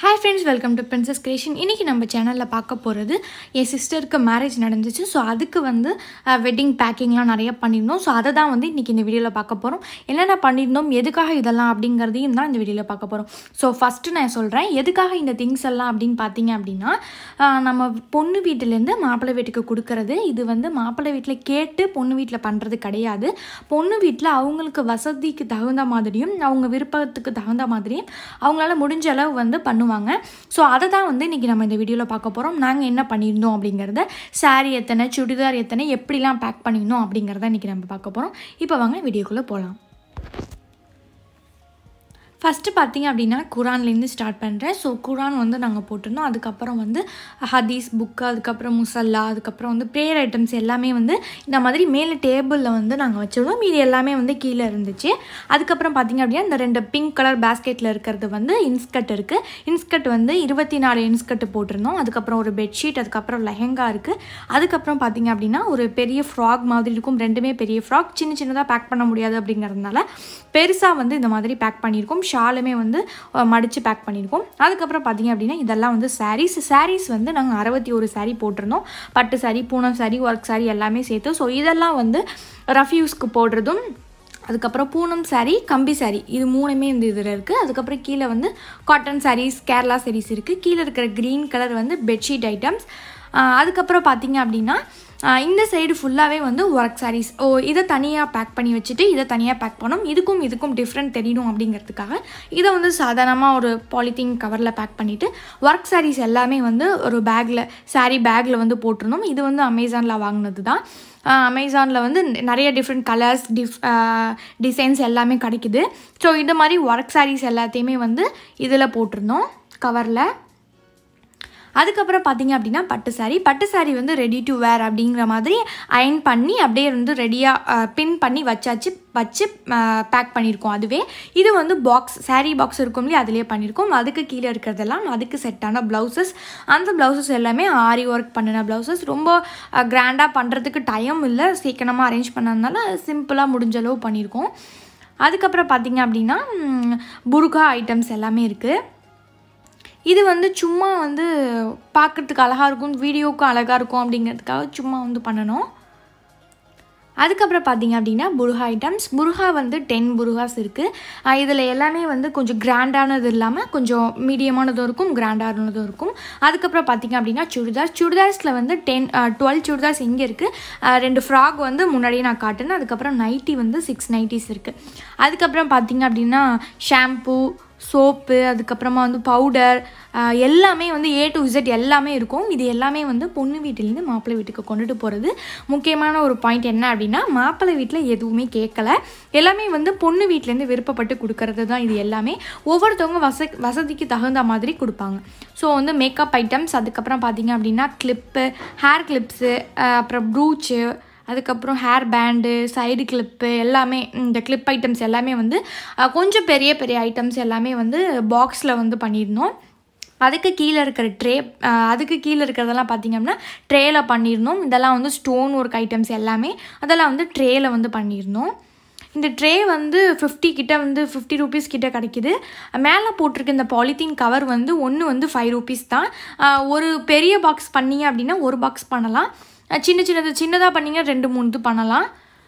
hi friends welcome to princess creation இன்றைக்கி நம்ம சேனலில் பார்க்க போகிறது என் சிஸ்டருக்கு மேரேஜ் நடந்துச்சு ஸோ அதுக்கு வந்து வெட்டிங் பேக்கிங்லாம் நிறைய பண்ணியிருந்தோம் ஸோ அதை தான் வந்து இன்றைக்கி இந்த வீடியோவில் பார்க்க போகிறோம் என்னென்ன பண்ணியிருந்தோம் எதுக்காக இதெல்லாம் அப்படிங்கிறதையும் தான் இந்த வீடியோவில் பார்க்க போகிறோம் ஸோ ஃபஸ்ட்டு நான் சொல்கிறேன் எதுக்காக இந்த திங்ஸ் எல்லாம் அப்படின்னு பார்த்தீங்க அப்படின்னா ஆஹ், நம்ம பொண்ணு வீட்டிலேருந்து மாப்பிள்ளை வீட்டுக்கு கொடுக்கறது இது வந்து மாப்பிள்ளை வீட்டில் கேட்டு பொண்ணு வீட்டில் பண்ணுறது கிடையாது பொண்ணு வீட்டில் அவங்களுக்கு வசதிக்கு தகுந்த மாதிரியும் அவங்க விருப்பத்துக்கு தகுந்த மாதிரியும் அவங்களால முடிஞ்ச அளவு வந்து பண்ணுவாங்க ஸோ அதை தான் வந்து இன்றைக்கி நம்ம இந்த வீடியோவில் பார்க்க போகிறோம் நாங்கள் என்ன பண்ணியிருந்தோம் அப்படிங்கிறத saree எத்தனை சுடிதார் எத்தனை எப்படிலாம் பேக் பண்ணியிருந்தோம் அப்படிங்கிறத இன்றைக்கி நம்ம பார்க்க போகிறோம் இப்போ வாங்க வீடியோக்குள்ளே போகலாம் ஃபஸ்ட்டு பார்த்தீங்க அப்படின்னா குரான்லேருந்து ஸ்டார்ட் பண்ணுறேன் ஸோ குரான் வந்து நாங்கள் போட்டிருந்தோம் அதுக்கப்புறம் வந்து ஹதீஸ் புக்கு அதுக்கப்புறம் முசல்லா அதுக்கப்புறம் வந்து ப்ரேயர் ஐட்டம்ஸ் எல்லாமே வந்து இந்த மாதிரி மேலே டேபிளில் வந்து நாங்கள் வச்சுருந்தோம் மீதி எல்லாமே வந்து கீழே இருந்துச்சு அதுக்கப்புறம் பார்த்தீங்க அப்படின்னா இந்த ரெண்டு பிங்க் கலர் பேஸ்கெட்டில் இருக்கிறது வந்து இன்ஸ்கர்ட் இருக்குது இன்ஸ்கர்ட் வந்து இருபத்தி நாலு இன்ஸ்கர்ட் போட்டிருந்தோம் அதுக்கப்புறம் ஒரு பெட்ஷீட் அதுக்கப்புறம் லெஹெங்கா இருக்குது அதுக்கப்புறம் பார்த்தீங்க அப்படின்னா ஒரு பெரிய ஃப்ராக் மாதிரி இருக்கும் ரெண்டுமே பெரிய ஃப்ராக் சின்ன சின்னதாக பேக் பண்ண முடியாது அப்படிங்கிறதுனால பெருசாக வந்து இந்த மாதிரி பேக் பண்ணியிருக்கோம் ஷாலுமே வந்து அஹ், மடித்து பேக் பண்ணியிருக்கோம் அதுக்கப்புறம் பார்த்தீங்க அப்படின்னா இதெல்லாம் வந்து சாரீஸ் சாரீஸ் வந்து நாங்கள் அறுபத்தி ஒரு saree போட்டிருந்தோம் பட்டு saree Poonam saree work saree எல்லாமே சேர்த்து ஸோ இதெல்லாம் வந்து ரஃப்யூஸ்க்கு போடுறதும் அதுக்கப்புறம் பூனம் saree கம்பி saree இது மூணுமே இந்த இதில் இருக்குது அதுக்கப்புறம் கீழே வந்து காட்டன் sarees கேரளா sarees இருக்குது கீழே இருக்கிற க்ரீன் கலர் வந்து பெட்ஷீட் ஐட்டம்ஸ் அதுக்கப்புறம் பார்த்தீங்க அப்படின்னா ஆஹ் இந்த சைடு ஃபுல்லாகவே வந்து ஒர்க் sarees ஓ இதை தனியாக பேக் பண்ணி வச்சுட்டு இதை தனியாக பேக் பண்ணோம் இதுக்கும் இதுக்கும் டிஃப்ரெண்ட் தெரியணும் அப்படிங்கிறதுக்காக இதை வந்து சாதாரணமாக ஒரு பாலித்தீன் கவரில் பேக் பண்ணிவிட்டு ஒர்க் sarees எல்லாமே வந்து ஒரு பேக்கில் saree பேக்கில் வந்து போட்டிருந்தோம் இது வந்து அமேசானில் வாங்கினது தான் அமேசானில் வந்து நிறைய டிஃப்ரெண்ட் கலர்ஸ் டிஃப் டிசைன்ஸ் எல்லாமே கிடைக்குது ஸோ இந்த மாதிரி ஒர்க் sarees எல்லாத்தையுமே வந்து இதில் போட்டிருந்தோம் கவரில் அதுக்கப்புறம் பார்த்தீங்க அப்படின்னா பட்டு saree பட்டு saree வந்து ரெடி டு வேர் அப்படிங்கிற மாதிரி அயன் பண்ணி அப்படியே வந்து ரெடியாக பின் பண்ணி வச்சாச்சு வச்சு பேக் பண்ணியிருக்கோம் அதுவே இது வந்து பாக்ஸ் saree பாக்ஸ் இருக்கும் இல்லையா அதிலே பண்ணியிருக்கோம் அதுக்கு கீழே இருக்கிறதெல்லாம் அதுக்கு செட்டான ப்ளவுசஸ் அந்த ப்ளவுசஸ் எல்லாமே ஆரி ஒர்க் பண்ணின ப்ளவுசஸ் ரொம்ப கிராண்டாக பண்ணுறதுக்கு டைம் இல்லை சீக்கிரமாக அரேஞ்ச் பண்ணதுனால சிம்பிளாக முடிஞ்ச அளவு பண்ணியிருக்கோம் அதுக்கப்புறம் பார்த்தீங்க அப்படின்னா ம், புர்கா ஐட்டம்ஸ் எல்லாமே இருக்குது இது வந்து சும்மா வந்து பார்க்கறதுக்கு அழகாக இருக்கும் வீடியோவுக்கும் அழகாக இருக்கும் அப்படிங்கிறதுக்காக சும்மா வந்து பண்ணணும் அதுக்கப்புறம் பார்த்தீங்க அப்படின்னா புருஹா ஐட்டம்ஸ் புருஹா வந்து டென் புருஹாஸ் இருக்குது இதில் எல்லாமே வந்து கொஞ்சம் கிராண்டானது இல்லாமல் கொஞ்சம் மீடியமானதும் இருக்கும் கிராண்டானதும் இருக்கும் அதுக்கப்புறம் பார்த்தீங்க அப்படின்னா சுடிதார் சுடிதார்ஸில் வந்து டென் டுவெல் சுடிதார்ஸ் இங்கே இருக்குது ரெண்டு ஃப்ராக் வந்து முன்னாடியே நான் காட்டினேன் அதுக்கப்புறம் நைட்டி வந்து சிக்ஸ் நைட்டிஸ் இருக்குது அதுக்கப்புறம் பார்த்தீங்க அப்படின்னா ஷாம்பூ சோப்பு அதுக்கப்புறமா வந்து பவுடர் எல்லாமே வந்து ஏ டு இசட் எல்லாமே இருக்கும் இது எல்லாமே வந்து பொண்ணு வீட்டிலேருந்து மாப்பிள்ளை வீட்டுக்கு கொண்டுட்டு போகிறது முக்கியமான ஒரு பாயிண்ட் என்ன அப்படின்னா மாப்பிள்ளை வீட்டில் எதுவுமே கேட்கல எல்லாமே வந்து பொண்ணு வீட்டிலேருந்து விருப்பப்பட்டு கொடுக்கறது தான் இது எல்லாமே ஒவ்வொருத்தவங்க வச வசதிக்கு தகுந்த மாதிரி கொடுப்பாங்க ஸோ வந்து மேக்கப் ஐட்டம்ஸ் அதுக்கப்புறம் பார்த்தீங்க அப்படின்னா கிளிப்பு ஹேர் கிளிப்ஸு அப்புறம் ப்ரூச்சு அதுக்கப்புறம் ஹேர் பேண்டு சைடு கிளிப்பு எல்லாமே இந்த கிளிப் ஐட்டம்ஸ் எல்லாமே வந்து அஹ், கொஞ்சம் பெரிய பெரிய ஐட்டம்ஸ் எல்லாமே வந்து பாக்ஸில் வந்து பண்ணியிருந்தோம் அதுக்கு கீழே இருக்கிற ட்ரே அதுக்கு கீழே இருக்கிறதெல்லாம் பார்த்தீங்க அப்படின்னா ட்ரேயில் பண்ணியிருந்தோம் இதெல்லாம் வந்து ஸ்டோன் ஒர்க் ஐட்டம்ஸ் எல்லாமே அதெல்லாம் வந்து ட்ரேயில் வந்து பண்ணியிருந்தோம் இந்த ட்ரே வந்து ஃபிஃப்டி கிட்ட வந்து ஃபிஃப்டி ருபீஸ் கிட்ட கிடைக்குது மேலே போட்டிருக்க இந்த பாலித்தீன் கவர் வந்து ஒன்று வந்து ஃபைவ் ருபீஸ் தான் அஹ், ஒரு பெரிய பாக்ஸ் பண்ணீங்க அப்படின்னா ஒரு பாக்ஸ் பண்ணலாம் அஹ், சின்ன சின்னது சின்னதாக பண்ணீங்க ரெண்டு மூணு இது பண்ணலாம்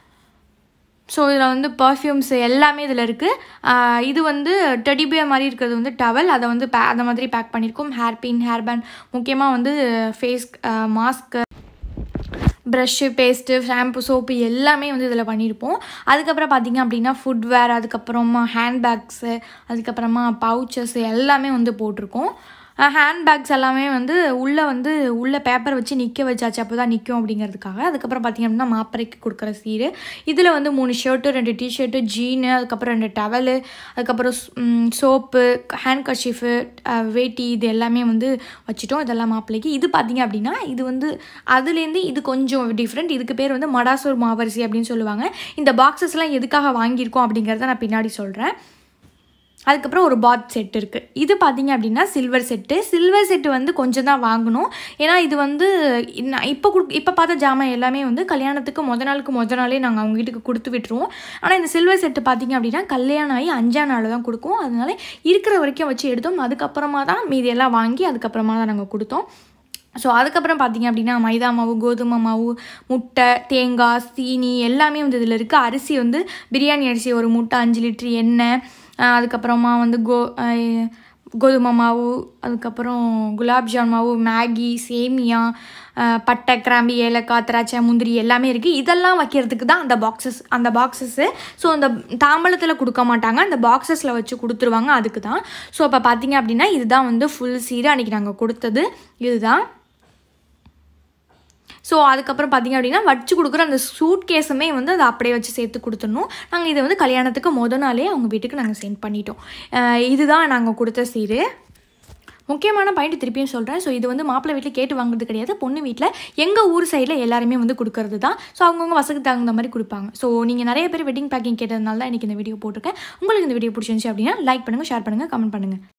ஸோ இதில் வந்து பர்ஃப்யூம்ஸ் எல்லாமே இதில் இருக்குது இது வந்து டெடிபியர் மாதிரி இருக்கிறது வந்து டவல் அதை வந்து பே அந்த மாதிரி பேக் பண்ணியிருக்கோம் ஹேர் பின் ஹேர் பேண்ட் முக்கியமாக வந்து face mask brush paste shampoo soap எல்லாமே வந்து இதில் பண்ணியிருப்போம் அதுக்கப்புறம் பார்த்திங்க அப்படின்னா ஃபுட்வேர் அதுக்கப்புறமா ஹேண்ட்பேக்ஸு அதுக்கப்புறமா பவுச்சஸ் எல்லாமே வந்து போட்டிருக்கோம் ஹேண்ட்பேக்ஸ் எல்லாமே வந்து உள்ளே வந்து உள்ளே பேப்பர் வச்சு நிற்க வச்சாச்சு அப்போ தான் நிற்கும் அப்படிங்கிறதுக்காக அதுக்கப்புறம் பார்த்திங்க அப்படின்னா மாப்பிரைக்கு கொடுக்குற சீரு இதில் வந்து மூணு ஷர்ட்டு ரெண்டு டிஷர்ட்டு ஜீனு அதுக்கப்புறம் ரெண்டு டவலு அதுக்கப்புறம் சோப்பு ஹேண்ட் கர்ஷீஃபு வேட்டி இது எல்லாமே வந்து வச்சுட்டோம் இதெல்லாம் மாப்பிள்ளைக்கு இது பார்த்திங்க அப்படின்னா இது வந்து அதுலேருந்து இது கொஞ்சம் டிஃப்ரெண்ட் இதுக்கு பேர் வந்து மடாசூர் மாவரிசி அப்படின்னு சொல்லுவாங்க இந்த பாக்ஸஸ்லாம் எதுக்காக வாங்கியிருக்கோம் அப்படிங்கிறத நான் பின்னாடி சொல்கிறேன் அதுக்கப்புறம் ஒரு பாத் செட் இருக்குது இது பார்த்தீங்க அப்படின்னா சில்வர் செட்டு சில்வர் செட்டு வந்து கொஞ்சம் தான் வாங்கணும் ஏன்னா இது வந்து நான் இப்போ குடு இப்போ பார்த்த ஜாமான் எல்லாமே வந்து கல்யாணத்துக்கு முத நாளுக்கு முத நாளே நாங்கள் அவங்க வீட்டுக்கு கொடுத்து விட்டுருவோம் ஆனால் இந்த சில்வர் செட்டு பார்த்தீங்க அப்படின்னா கல்யாணம் ஆகி அஞ்சாம் நாள் தான் கொடுக்கும் அதனால இருக்கிற வரைக்கும் வச்சு எடுத்தோம் அதுக்கப்புறமா தான் மீதி எல்லாம் வாங்கி அதுக்கப்புறமா தான் நாங்கள் கொடுத்தோம் ஸோ அதுக்கப்புறம் பார்த்தீங்க அப்படின்னா மைதா மாவு கோதுமை மாவு முட்டை தேங்காய் சீனி எல்லாமே வந்து இதில் இருக்குது அரிசி வந்து பிரியாணி அரிசி ஒரு முட்டை அஞ்சு லிட்ரு எண்ணெய் ஆஹ் அதுக்கப்புறமா வந்து கோ ஆஹ் கோதுமை மாவு அதுக்கப்புறம் குலாப் ஜாம் மாவு மேகி சேமியா ஆஹ் பட்டை கிராம்பு ஏலக்காய் திராட்சை முந்திரி எல்லாமே இருக்குது இதெல்லாம் வைக்கிறதுக்கு தான் அந்த பாக்ஸஸ் அந்த பாக்ஸஸ்ஸு ஸோ அந்த தாம்பலத்தில் கொடுக்க மாட்டாங்க அந்த பாக்ஸஸில் வச்சு கொடுத்துருவாங்க அதுக்கு தான் ஸோ அப்போ பார்த்தீங்க அப்படின்னா இதுதான் வந்து ஃபுல் சீடு அன்றைக்கி நாங்கள் கொடுத்தது இதுதான் ஸோ அதுக்கப்புறம் பார்த்தீங்க அப்படின்னா வச்சு கொடுக்குற அந்த சூட் கேஸுமே வந்து அதை அப்படியே வச்சு சேர்த்து கொடுத்துடணும் நாங்கள் இதை வந்து கல்யாணத்துக்கு முத நாளே அவங்க வீட்டுக்கு நாங்கள் சென்ட் பண்ணிட்டோம் அஹ் இதுதான் நாங்கள் கொடுத்த சீரு முக்கியமான பாயிண்ட் திருப்பியும் சொல்கிறேன் ஸோ இது வந்து மாப்பிள்ளை வீட்டில் கேட்டு வாங்குறது கிடையாது பொண்ணு வீட்டில் எங்கள் ஊர் சைடில் எல்லாருமே வந்து கொடுக்கறது தான் ஸோ அவங்கவுங்க வசதிக்கு தகுந்த மாதிரி கொடுப்பாங்க ஸோ நீங்கள் நிறைய பேர் வெட்டிங் பேக்கிங் கேட்டதுனால தான் எனக்கு இந்த வீடியோ போட்டிருக்கேன் உங்களுக்கு இந்த வீடியோ பிடிச்சிருந்துச்சு அப்படின்னா லைக் பண்ணுங்கள் ஷேர் பண்ணுங்கள் கமெண்ட் பண்ணுங்கள்